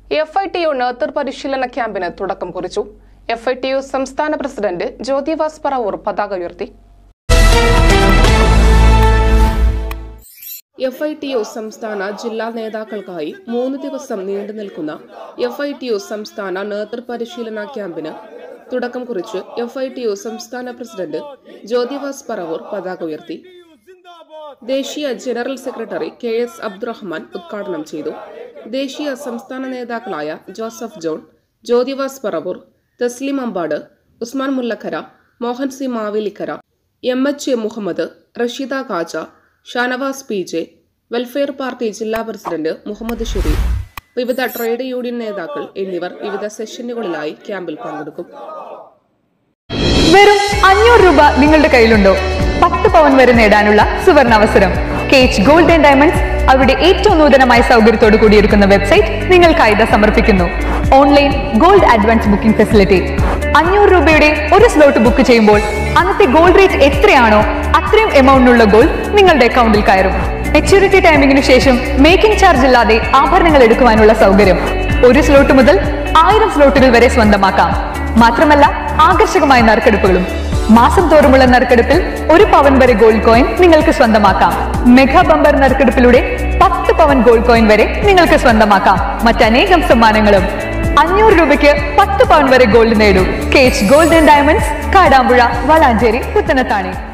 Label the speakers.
Speaker 1: F I T U നേതൃ പരിശീലന ക്യാമ്പിന് തുടക്കം കുറിച്ചു എഫ് ഐ ടി യു സംസ്ഥാന പ്രസിഡന്റ് ജ്യോതിവാസ് പറവൂർ പതാക ഉയർത്തി എഫ് ഐ ടി യു സംസ്ഥാന ജില്ലാ നേതാക്കൾക്കായി മൂന്ന് ദിവസം നീണ്ടു നിൽക്കുന്ന എഫ് ഐ ടി യു സംസ്ഥാന നേതൃ പരിശീലന ക്യാമ്പിന് തുടക്കം കുറിച്ച് എഫ് ഐ ടി യു സംസ്ഥാന പ്രസിഡന്റ് ജ്യോതിവാസ് പറവൂർ പതാക ഉയർത്തി ദേശീയ general secretary K S Abdurahman ഉദ്ഘാടനം ചെയ്തു ദേശീയ സംസ്ഥാന നേതാക്കളായ Joseph John Jyothivas Paravur Thaslim Ambad Usman Mullakkara Mohan C Mavelikkara M H A Muhammad Rasheeda Kaja Shanavas P J welfare party ജില്ലാ പ്രസിഡന്റ് മുഹമ്മദ് ഷെരീഫ് വിവിധ ട്രേഡ് യൂണിയൻ നേതാക്കൾ എന്നിവർ വിവിധ സെഷനുകളിലായി ക്യാമ്പിൽ പങ്കെടുക്കും
Speaker 2: വെറും അഞ്ഞൂറ് രൂപ നിങ്ങളുടെ കയ്യിലുണ്ടോ പത്ത് പവൻ വരെ നേടാനുള്ള സുവർണ അവസരം കേച്ച് ഗോൾഡ് ആൻഡ് ഡയമണ്ട്സ് അവരുടെ ഏറ്റവും നൂതനമായ സൗകര്യത്തോടു കൂടിയിരിക്കുന്ന വെബ്സൈറ്റ് നിങ്ങൾക്കായി ഇതാ സമർപ്പിക്കുന്നു online gold advance booking facility അഞ്ഞൂറ് രൂപയുടെ ഒരു സ്ലോട്ട് ബുക്ക് ചെയ്യുമ്പോൾ അന്നത്തെ ഗോൾഡ് റേറ്റ് എത്രയാണോ അത്രയും എമൗണ്ടിനുള്ള ഗോൾഡ് നിങ്ങളുടെ അക്കൗണ്ടിൽ കയറും മെച്യൂരിറ്റി ടൈമിംഗിന് ശേഷം മേക്കിംഗ് ചാർജ് ഇല്ലാതെ ആഭരണങ്ങൾ എടുക്കുവാനുള്ള സൗകര്യം ഒരു സ്ലോട്ട് മുതൽ ആയിരം സ്ലോട്ടുകൾ വരെ സ്വന്തമാക്കാം മാത്രമല്ല ആകർഷകമായ നറുക്കെടുപ്പുകളും മാസം തോറുമുള്ള നറുക്കെടുപ്പിൽ ഒരു പവൻ വരെ ഗോൾഡ് കോയിൻ നിങ്ങൾക്ക് സ്വന്തമാക്കാം മെഗാ ബമ്പർ നറുക്കെടുപ്പിലൂടെ പത്ത് പവൻ ഗോൾഡ് കോയിൻ വരെ നിങ്ങൾക്ക് സ്വന്തമാക്കാം മറ്റനേകം സമ്മാനങ്ങളും അഞ്ഞൂറ് രൂപയ്ക്ക് പത്ത് പവൻ വരെ ഗോൾഡ് നേടൂ കേച്ച് gold and diamonds Kadampuzha Valanchery Puthanathani